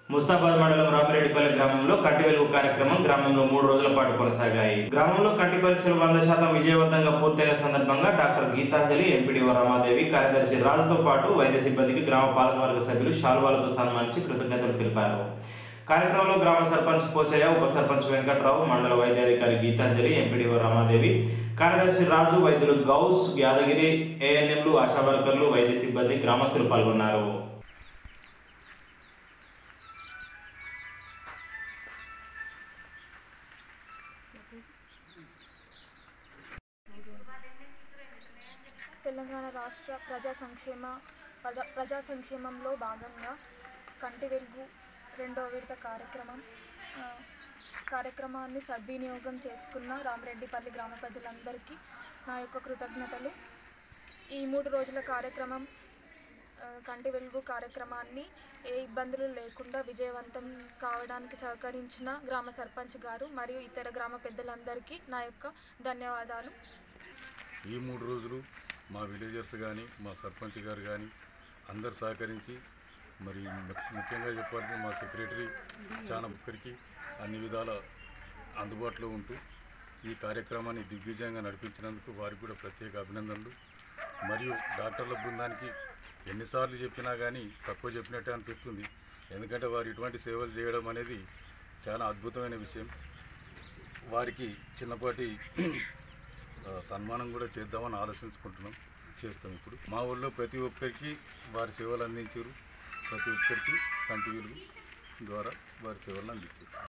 ముస్తాబాద్ మండలం రామిరెడ్డిపల్లి గ్రామంలో కంటి వెలుగు కార్యక్రమం గ్రామంలో మూడు రోజుల పాటు కొనసాగాయి గ్రామంలో కంటి పరీక్షలు వంద శాతం విజయవంతంగా పూర్తయిన సందర్భంగా డాక్టర్ గీతాంజలి ఎంపీడీఓ రమాదేవి కార్యదర్శి రాజుతో పాటు వైద్య సిబ్బందికి గ్రామ పాలకవర్గ సభ్యులు శాల్వాలతో సన్మానించి కృతజ్ఞతలు తెలిపారు కార్యక్రమంలో గ్రామ సర్పంచ్ పోచయ్య ఉప సర్పంచ్ వెంకట్రావు మండల వైద్యాధికారి గీతాంజలి ఎంపీడీఓ రమాదేవి కార్యదర్శి రాజు వైద్యులు గౌస్ యాదగిరి ఏఎన్ఎంలు ఆశా వర్కర్లు వైద్య సిబ్బంది గ్రామస్తులు పాల్గొన్నారు తెలంగాణ రాష్ట్ర ప్రజా సంక్షేమ ప్రజా ప్రజా సంక్షేమంలో భాగంగా కంటి వెలుగు రెండో విడత కార్యక్రమం ఆ, కార్యక్రమాన్ని సద్వినియోగం చేసుకున్న రామరెడ్డిపల్లి గ్రామ ప్రజలందరికీ నా యొక్క కృతజ్ఞతలు ఈ మూడు రోజుల కార్యక్రమం ఆ, కంటి వెలుగు కార్యక్రమాన్ని ఏ ఇబ్బందులు లేకుండా విజయవంతం కావడానికి సహకరించిన గ్రామ సర్పంచ్ గారు మరియు ఇతర గ్రామ పెద్దలందరికీ నా యొక్క ధన్యవాదాలు ఈ మూడు రోజులు మా విలేజర్స్ కానీ మా సర్పంచ్ గారు కానీ అందరు సహకరించి మరి ము- ముఖ్యంగా చెప్పాలంటే మా సెక్రటరీ చాలా ఒక్కరికి అన్ని విధాల అందుబాటులో ఉంటూ ఈ కార్యక్రమాన్ని దిగ్విజయంగా నడిపించినందుకు వారికి కూడా ప్రత్యేక అభినందనలు మరియు డాక్టర్ల బృందానికి ఎన్నిసార్లు చెప్పినా కానీ తక్కువ చెప్పినట్టే అనిపిస్తుంది ఎందుకంటే వారు ఇటువంటి సేవలు చేయడం అనేది చాలా అద్భుతమైన విషయం వారికి చిన్నపాటి ఆ, సన్మానం కూడా చేద్దామని ఆలోచించుకుంటున్నాం చేస్తాం ఇప్పుడు మా ఊళ్ళో ప్రతి ఒక్కరికి వారి సేవలు అందించారు ప్రతి ఒక్కరికి కంటి వెలుగు ద్వారా వారి సేవలను అందించారు